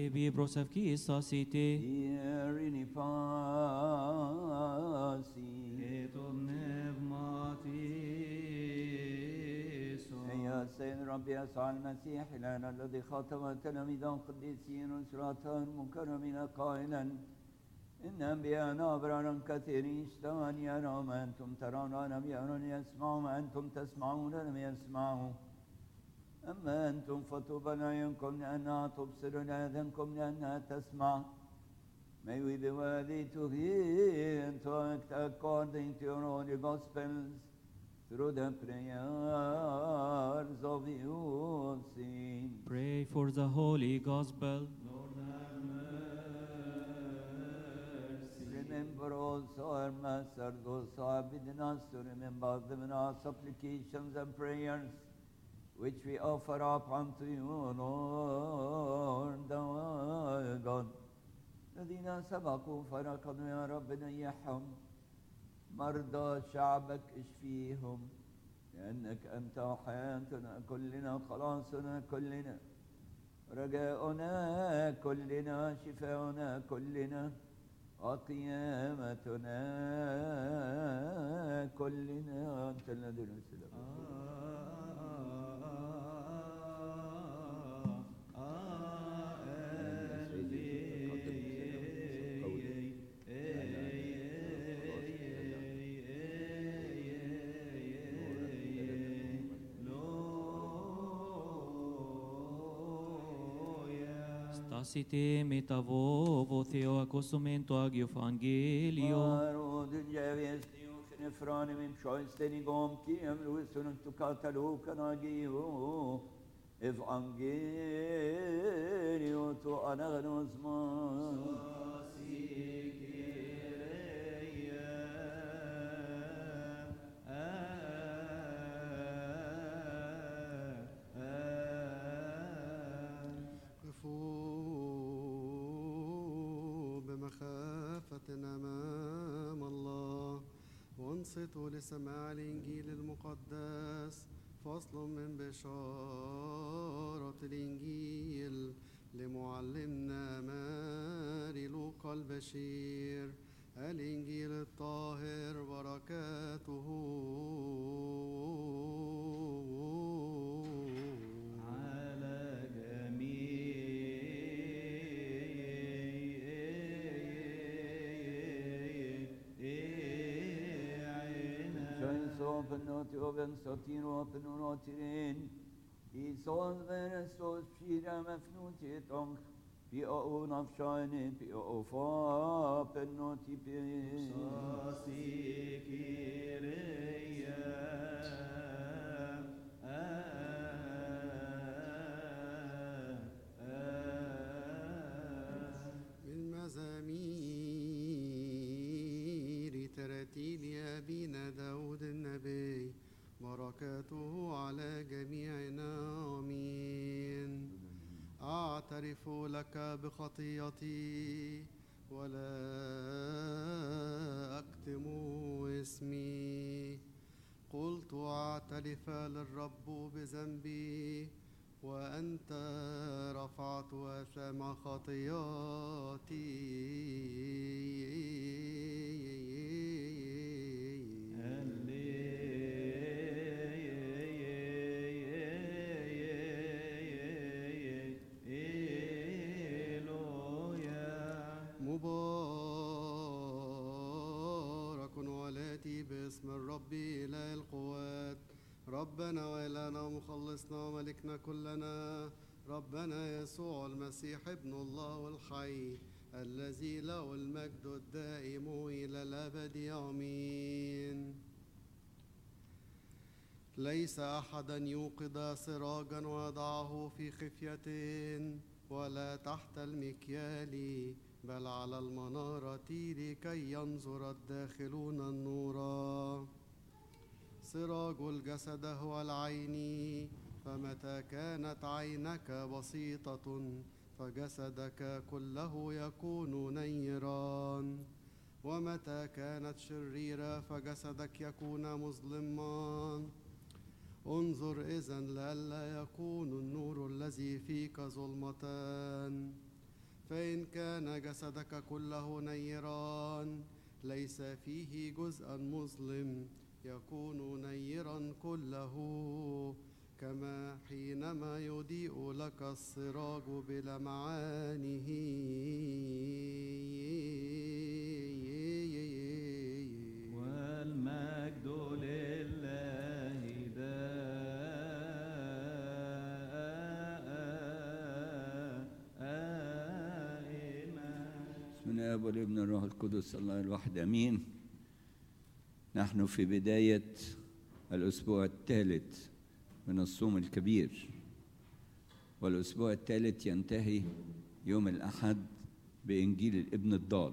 vi brosavki sasite. Irini pasi. Et pneumatis. يا سيد ربي يسوع المسيح لنا الذي خاطب تلاميذا قديسين وسراتا مكرمين قائلا إن أنبياءنا أبرارا كثيرين اشتهوا أن يروا ما أنتم ترون ولم يروا يسمعوا ما أنتم تسمعون ولم يسمعوا أما أنتم فطوبى لعيونكم لأنها تبصر لآذانكم لأنها تسمع May we be worthy to hear and to act according to your holy gospels through the prayers of your saints. Pray for the Holy Gospel. Remember also our Master, those who have bidden us to remember them in our supplications and prayers, which we offer up unto you, Lord our God. الذين سبقوا فركضوا يا رب نيحهم مرضى شعبك اشفيهم لأنك أنت وحياتنا كلنا خلاصنا كلنا رجاؤنا كلنا شفاؤنا كلنا وقيامتنا كلنا أنت الذي نرسل Stasite metavo votheo accostumento agio Evangelio. Arod Javies Diuchen Efranim im Scheusteni Gom Kiem Luisun und Tukatalu Kanagio Evangelio to Anagnosma قفوا بمخافة أمام الله وانصتوا لسماع الإنجيل المقدس فصل من بشارة الإنجيل لمعلمنا ماري لوقا البشير الإنجيل الطاهر بركاته على جميع Sopnoti oven sotin open unotirin. I sån verestos pira mefnuti tong. Pi o unafshani, pi o fa pennoti pi. من مزامير تراتيل أبينا داود النبي بركاته على جميعنا آمين أعترف لك بخطيئتي ولا أكتم اسمي قلت أعترف للرب بذنبي وأنت رفعت أثام خطياتي مبارك ولاتي باسم الرب إله القوات ربنا وإلهنا ومخلصنا وملكنا كلنا ربنا يسوع المسيح ابن الله الحي الذي له المجد الدائم إلى الأبد آمين ليس أحدا يوقد سراجا ويضعه في خفية ولا تحت المكيال بل على المنارة لكي ينظر الداخلون النور سراج الجسد هو العين فمتى كانت عينك بسيطة فجسدك كله يكون نيرا ومتى كانت شريرة فجسدك يكون مظلما انظر إذا لئلا يكون النور الذي فيك ظلمتان فإن كان جسدك كله نيران ليس فيه جزءا مظلم يكون نيرا كله كما حينما يضيء لك السراج بلمعانه والمجد لله دائما بسم الله والابن الروح القدس الله الواحد امين نحن في بدايه الاسبوع الثالث من الصوم الكبير والاسبوع الثالث ينتهي يوم الاحد بانجيل الابن الضال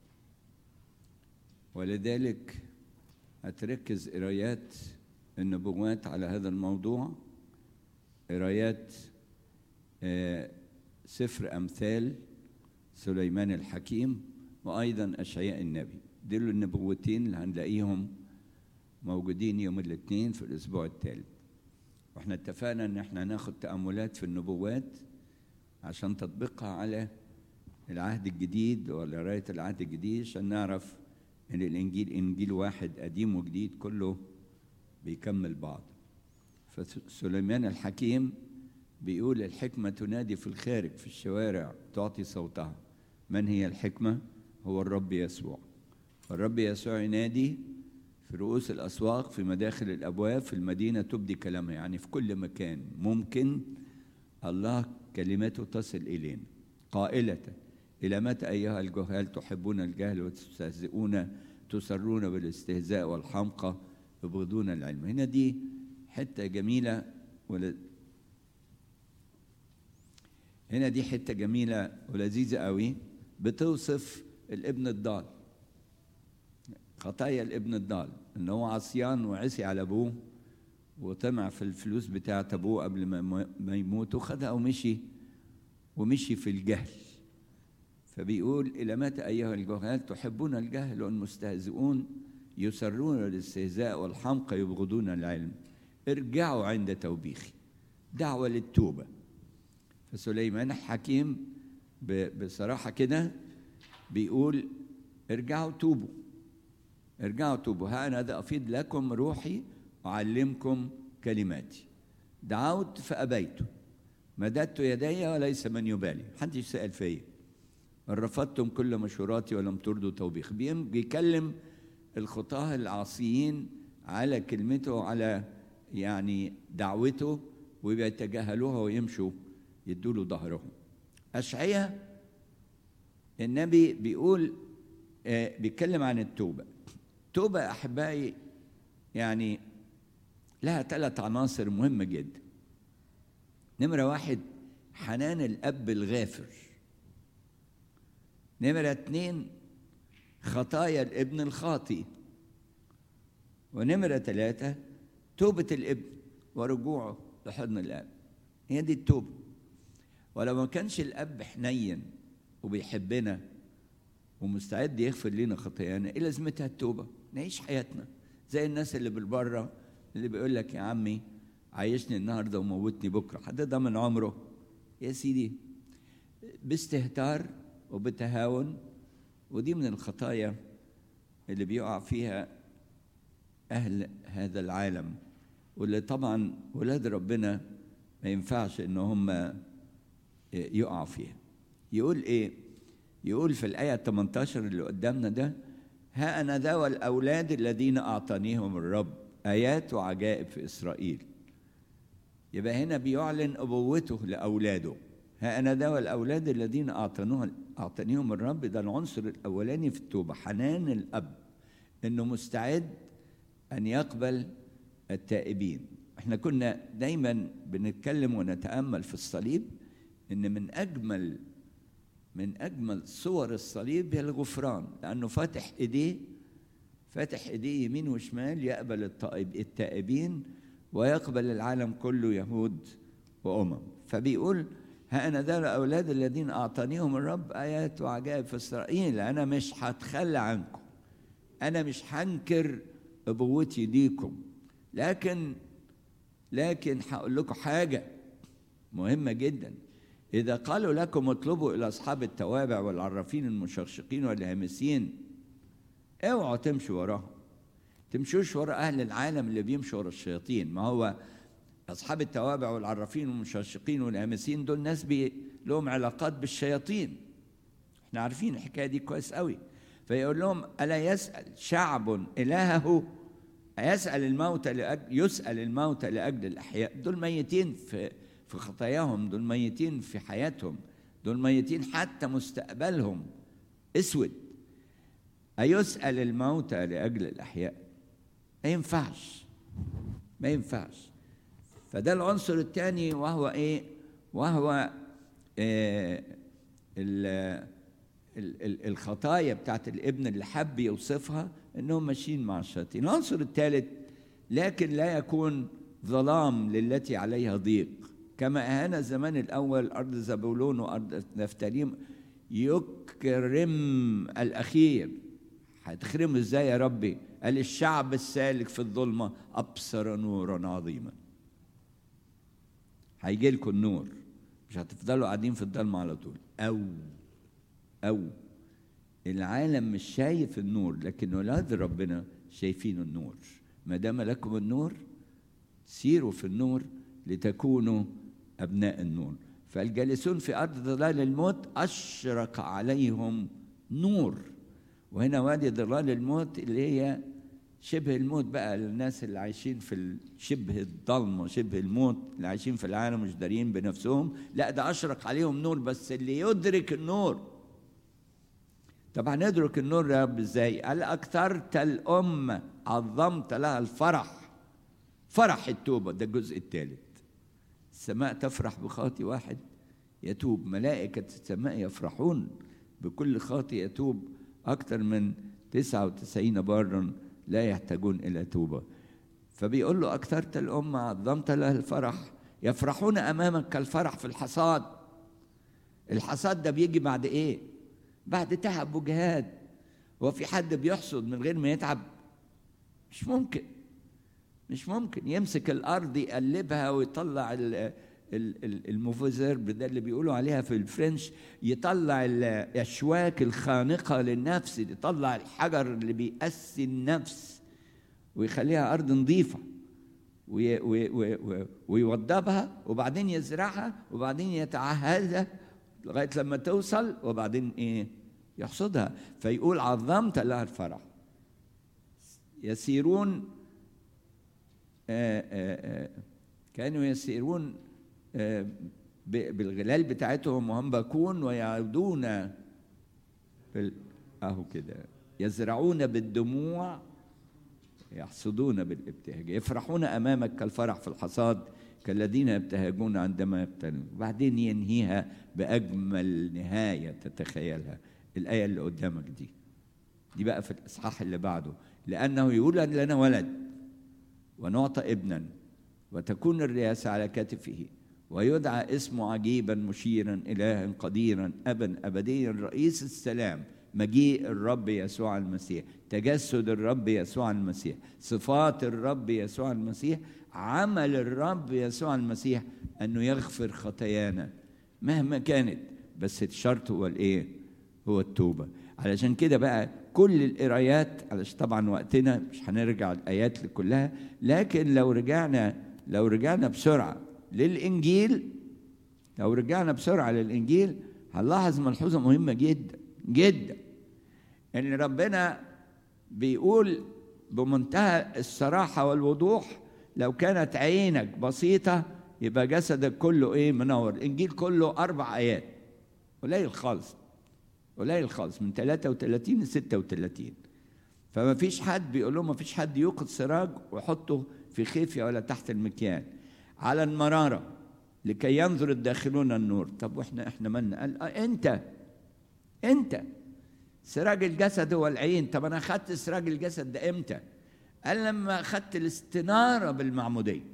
ولذلك هتركز قرايات النبوات على هذا الموضوع قرايات آه، سفر أمثال سليمان الحكيم وأيضا أشعياء النبي دول النبوتين اللي هنلاقيهم موجودين يوم الاثنين في الأسبوع الثالث واحنا اتفقنا ان احنا هناخد تأملات في النبوات عشان تطبيقها على العهد الجديد ولا قراية العهد الجديد عشان نعرف ان الانجيل انجيل واحد قديم وجديد كله بيكمل بعض فسليمان الحكيم بيقول الحكمة تنادي في الخارج في الشوارع تعطي صوتها من هي الحكمة؟ هو الرب يسوع الرب يسوع ينادي في رؤوس الأسواق في مداخل الأبواب في المدينة تبدي كلامها يعني في كل مكان ممكن الله كلمته تصل إلينا قائلة إلى متى أيها الجهال تحبون الجهل وتستهزئون تسرون بالاستهزاء والحمقى تبغضون العلم هنا دي حتة جميلة ولا هنا دي حتة جميلة ولذيذة قوي بتوصف الابن الضال خطايا الابن الضال ان هو عصيان وعصي على ابوه وطمع في الفلوس بتاعت ابوه قبل ما ما يموت وخدها ومشي ومشي في الجهل فبيقول إلى متى أيها الجهال تحبون الجهل والمستهزئون يسرون الاستهزاء والحمقى يبغضون العلم ارجعوا عند توبيخي دعوة للتوبة فسليمان الحكيم ب- بصراحة كده بيقول ارجعوا توبوا ارجعوا توبوا ها أنا ذا أفيض لكم روحي أعلمكم كلماتي دعوت فأبيت مددت يدي وليس من يبالي محدش سأل فيا رفضتم كل مشوراتي ولم تردوا توبيخ بيم- بيكلم الخطاه العاصيين على كلمته وعلى يعني دعوته وبيتجاهلوها ويمشوا يدوا له ظهرهم أشعية النبي بيقول آه، بيتكلم عن التوبة توبة أحبائي يعني لها ثلاث عناصر مهمة جدا نمرة واحد حنان الأب الغافر نمرة اتنين خطايا الابن الخاطي ونمرة ثلاثة توبة الابن ورجوعه لحضن الأب هي دي التوبة ولو ما كانش الأب حنين وبيحبنا ومستعد يغفر لنا خطايانا ايه لازمتها التوبة نعيش حياتنا زي الناس اللي بالبره اللي بيقول لك يا عمي عايشني النهارده وموتني بكره حد ضمن عمره يا سيدي باستهتار وبتهاون ودي من الخطايا اللي بيقع فيها أهل هذا العالم واللي طبعا ولاد ربنا ما ينفعش إن هم يقعوا فيها يقول إيه؟ يقول في الآية 18 اللي قدامنا ده ها أنا ذا والأولاد الذين أعطانيهم الرب آيات وعجائب في إسرائيل يبقى هنا بيعلن أبوته لأولاده ها أنا ذا والأولاد الذين أعطانوه أعطانيهم الرب ده العنصر الأولاني في التوبة حنان الأب إنه مستعد أن يقبل التائبين احنا كنا دايما بنتكلم ونتأمل في الصليب إن من أجمل من أجمل صور الصليب هي الغفران لأنه فاتح إيديه فاتح إيديه يمين وشمال يقبل الطائب التائبين ويقبل العالم كله يهود وأمم فبيقول ها أنا ذا الأولاد الذين أعطانيهم الرب آيات وعجائب في إسرائيل أنا مش هتخلى عنكم أنا مش هنكر أبوتي ليكم لكن لكن هقول لكم حاجة مهمة جدا إذا قالوا لكم اطلبوا إلى أصحاب التوابع والعرافين المشقشقين والهامسين اوعوا تمشوا وراهم تمشوش ورا أهل العالم اللي بيمشوا ورا الشياطين ما هو أصحاب التوابع والعرافين والمشقشقين والهامسين دول ناس بي لهم علاقات بالشياطين احنا عارفين الحكاية دي كويس قوي فيقول لهم ألا يسأل شعب إلهه يسأل الموتى لأجل يسأل الموتى لأجل الأحياء دول ميتين في في خطاياهم دول ميتين في حياتهم دول ميتين حتى مستقبلهم اسود أيسأل الموتى لأجل الأحياء ما ينفعش ما ينفعش فده العنصر الثاني وهو ايه وهو آه ال ال الخطايا بتاعت الابن اللي حب يوصفها انهم ماشيين مع الشياطين العنصر الثالث لكن لا يكون ظلام للتي عليها ضيق كما اهان الزمان الاول ارض زبولون وارض نفتاليم يكرم الاخير هتخرمه ازاي يا ربي قال الشعب السالك في الظلمه ابصر نورا عظيما هيجي لكم النور مش هتفضلوا قاعدين في الضلمه على طول او او العالم مش شايف النور لكن ولاد ربنا شايفين النور ما دام لكم النور سيروا في النور لتكونوا ابناء النور فالجالسون في ارض ظلال الموت اشرق عليهم نور وهنا وادي ظلال الموت اللي هي شبه الموت بقى للناس اللي عايشين في شبه الضلمة شبه الموت اللي عايشين في العالم مش دارين بنفسهم لا ده أشرق عليهم نور بس اللي يدرك النور طبعا ندرك النور يا رب ازاي قال أكثرت الأمة عظمت لها الفرح فرح التوبة ده الجزء الثالث السماء تفرح بخاطي واحد يتوب ملائكة السماء يفرحون بكل خاطي يتوب أكثر من 99 بارا لا يحتاجون إلى توبة فبيقول له أكثرت الأمة عظمت لها الفرح يفرحون أمامك كالفرح في الحصاد الحصاد ده بيجي بعد إيه؟ بعد تعب وجهاد هو في حد بيحصد من غير ما يتعب؟ مش ممكن مش ممكن يمسك الأرض يقلبها ويطلع الموفوزيرب ده اللي بيقولوا عليها في الفرنش يطلع الاشواك الخانقه للنفس يطلع الحجر اللي بيأسي النفس ويخليها ارض نظيفه ويوضبها وبعدين يزرعها وبعدين يتعهدها لغايه لما توصل وبعدين ايه يحصدها فيقول عظمت لها الفرح يسيرون آآ آآ كانوا يسيرون بالغلال بتاعتهم وهم باكون ويعودون بال... اهو كده يزرعون بالدموع يحصدون بالابتهاج يفرحون امامك كالفرح في الحصاد كالذين يبتهجون عندما يبتلون وبعدين ينهيها باجمل نهايه تتخيلها الايه اللي قدامك دي دي بقى في الاصحاح اللي بعده لانه يولد لنا ولد ونعطى ابنا وتكون الرئاسه على كتفه ويدعى اسمه عجيبا مشيرا إلها قديرا أبا أبديا رئيس السلام مجيء الرب يسوع المسيح تجسد الرب يسوع المسيح صفات الرب يسوع المسيح عمل الرب يسوع المسيح أنه يغفر خطايانا مهما كانت بس الشرط هو الإيه هو التوبة علشان كده بقى كل القرايات علشان طبعا وقتنا مش هنرجع الآيات كلها لكن لو رجعنا لو رجعنا بسرعة للإنجيل لو رجعنا بسرعة للإنجيل هنلاحظ ملحوظة مهمة جدا جدا إن ربنا بيقول بمنتهى الصراحة والوضوح لو كانت عينك بسيطة يبقى جسدك كله إيه منور الإنجيل كله أربع آيات قليل خالص قليل خالص من 33 ل 36 فما فيش حد بيقول لهم ما فيش حد يوقد سراج ويحطه في خيفية ولا تحت المكيال على المرارة لكي ينظر الداخلون النور طب واحنا احنا مالنا قال اه انت انت سراج الجسد هو العين طب انا اخدت سراج الجسد ده امتى قال لما اخدت الاستنارة بالمعمودية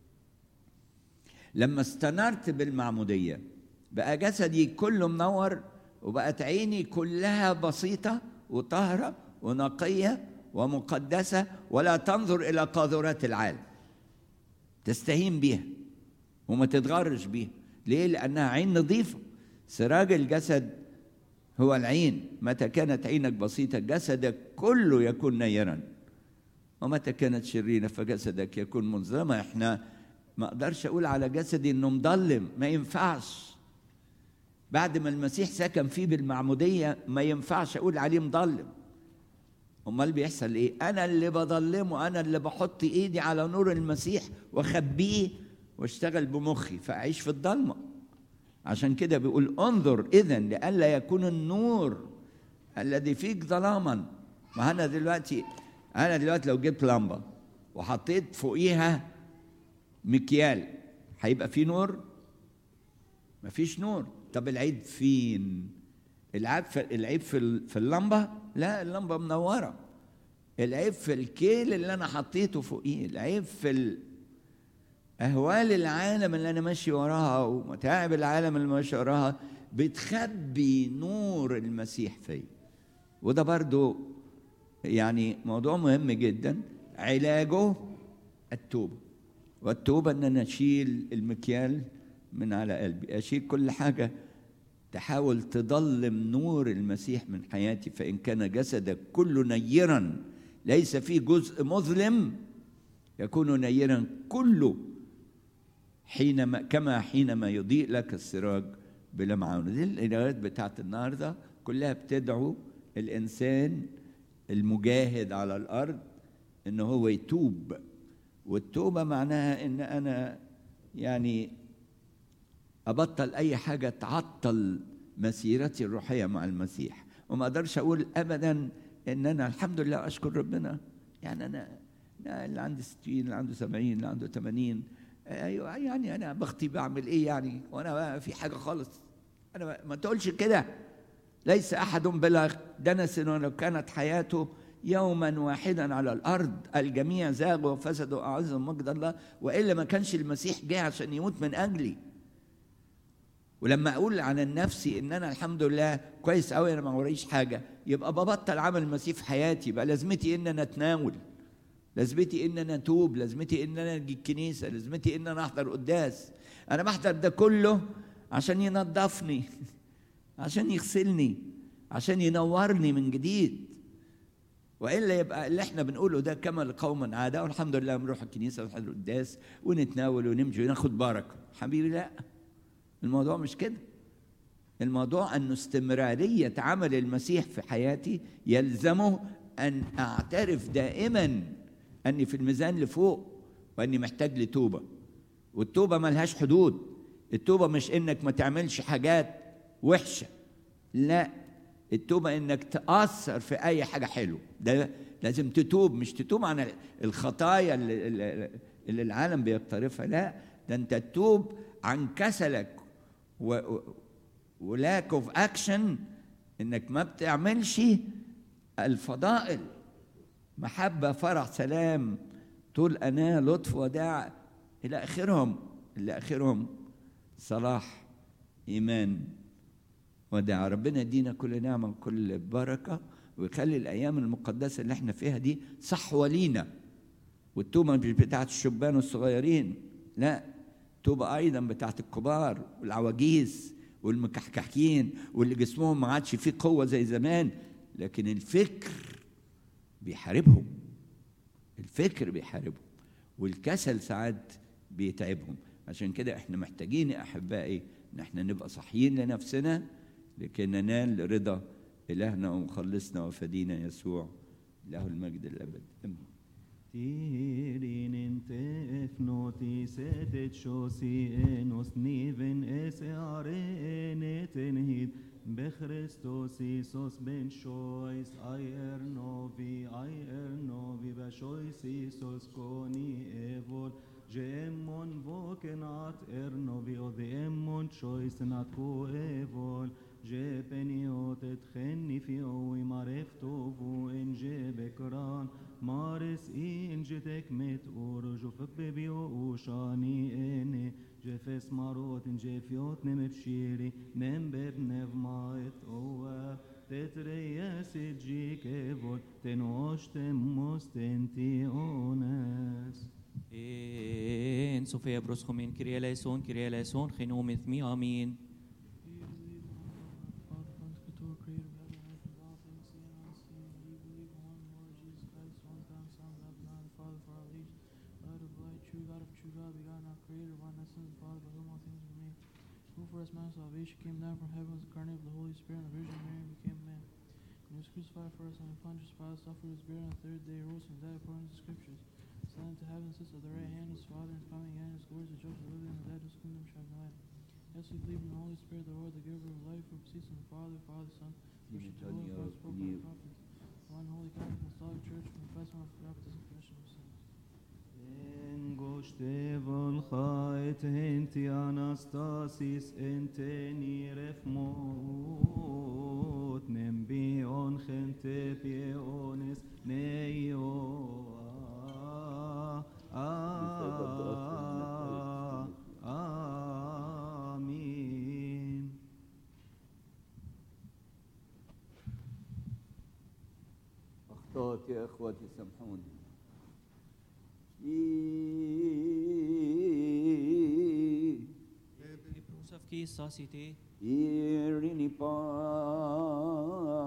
لما استنرت بالمعمودية بقى جسدي كله منور وبقت عيني كلها بسيطة وطاهرة ونقية ومقدسة ولا تنظر إلى قاذورات العالم تستهين بيها وما تتغرش بيها ليه لانها عين نظيفه سراج الجسد هو العين متى كانت عينك بسيطه جسدك كله يكون نيرا ومتى كانت شريره فجسدك يكون مظلمه احنا ما اقدرش اقول على جسدي انه مضلم ما ينفعش بعد ما المسيح سكن فيه بالمعموديه ما ينفعش اقول عليه مضلم امال بيحصل ايه انا اللي بضلمه انا اللي بحط ايدي على نور المسيح واخبيه واشتغل بمخي فاعيش في الضلمه عشان كده بيقول انظر اذا لئلا يكون النور الذي فيك ظلاما ما انا دلوقتي انا دلوقتي لو جبت لمبه وحطيت فوقيها مكيال هيبقى في نور مفيش نور طب العيب فين العيب في العيب في في اللمبه لا اللمبه منوره العيب في الكيل اللي انا حطيته فوقيه العيب في اهوال العالم اللي انا ماشي وراها ومتاعب العالم اللي ماشي وراها بتخبي نور المسيح فيا وده برضو يعني موضوع مهم جدا علاجه التوبه والتوبه ان انا اشيل المكيال من على قلبي اشيل كل حاجه تحاول تضلم نور المسيح من حياتي فإن كان جسدك كله نيرا ليس فيه جزء مظلم يكون نيرا كله حينما كما حينما يضيء لك السراج بلمعان دي الآيات بتاعت النهارده كلها بتدعو الإنسان المجاهد على الأرض إن هو يتوب والتوبة معناها إن أنا يعني ابطل اي حاجه تعطل مسيرتي الروحيه مع المسيح وما اقدرش اقول ابدا ان انا الحمد لله اشكر ربنا يعني انا اللي عنده 60 اللي عنده 70 اللي عنده 80 ايوه يعني انا بختي بعمل ايه يعني وانا في حاجه خالص انا ما تقولش كده ليس احد بلا دنس ولو كانت حياته يوما واحدا على الارض الجميع زاغوا وفسدوا اعظم مجد الله والا ما كانش المسيح جه عشان يموت من اجلي ولما اقول عن نفسي ان انا الحمد لله كويس قوي انا ما وريش حاجه يبقى ببطل عمل المسيح في حياتي يبقى لازمتي ان انا اتناول لازمتي ان انا اتوب لازمتي ان انا اجي الكنيسه لازمتي ان انا احضر قداس انا بحضر ده كله عشان ينظفني عشان يغسلني عشان ينورني من جديد والا يبقى اللي احنا بنقوله ده كما لقوم عاده والحمد لله بنروح الكنيسه ونحضر قداس ونتناول ونمشي وناخد بركه حبيبي لا الموضوع مش كده الموضوع أن استمرارية عمل المسيح في حياتي يلزمه أن أعترف دائما أني في الميزان لفوق وأني محتاج لتوبة والتوبة ملهاش حدود التوبة مش إنك ما تعملش حاجات وحشة لا التوبة إنك تأثر في أي حاجة حلوة ده لازم تتوب مش تتوب عن الخطايا اللي, اللي العالم بيقترفها لا ده أنت تتوب عن كسلك و ولاك اوف اكشن انك ما بتعملش الفضائل محبه فرح سلام طول انا لطف وداع الى اخرهم الى اخرهم صلاح ايمان وداع ربنا يدينا كل نعمه وكل بركه ويخلي الايام المقدسه اللي احنا فيها دي صحوه لينا والتوبه مش بتاعت الشبان الصغيرين لا توبة أيضا بتاعت الكبار والعواجيز والمكحكحين واللي جسمهم ما عادش فيه قوة زي زمان لكن الفكر بيحاربهم الفكر بيحاربهم والكسل ساعات بيتعبهم عشان كده احنا محتاجين يا أحبائي إن احنا نبقى صحيين لنفسنا لكي ننال رضا إلهنا ومخلصنا وفدينا يسوع له المجد الأبد آمين Tirin in tefnoti setet shosi enos niven es arenet en hid bechristos isos ben shois ai er novi ai er novi ba shois isos koni evol Gemon voken at er novi o demon shois nat ko evol جبنيوت تخني في قوي معرفته وإن جبكران مارس إن جتك متقور جوفك ببيو وشاني إني جفس ماروت إن جفيوت نم بشيري نم ببنف مايت قوة تتريس جيك بول تنوش تموس تنتي أونس En Sofia Broschomin, Kyrie eleison, Kyrie eleison, Genom with me, Amen. Do you believe in one God, the Father, Creator, creator of heaven and earth, and all things seen and unseen? Do you believe in one Lord Jesus Christ, one God, Son, begotten of God, the Father, for all ages, light of light, true God of true God, begotten, not created, one essence, Father, by whom all things were made. Who for us man of salvation came down from heaven, was incarnate of the Holy Spirit, and the Virgin Mary, and became man. And he was crucified for us on the Pontius Pilate, suffered, was buried, on the third day rose from the dead according to the Scriptures. Ascended to heaven, sits at the right hand of his Father, and is coming again in his glory to judge the living and the dead, whose kingdom shall have no end. Yes, we believe in the Holy Spirit, the Lord, the giver of life, who proceeds from the Father, Father, Son, worship the Holy Spirit, spoken by the prophets. One holy Catholic Apostolic Church, confess one for baptism, confession of sins. En goshte volcha et henti anastasis enteni refmot nem bion gente pieones neio Amin. أخطأت يا إخوتي سامحوني Prosavki, Sasite, Irini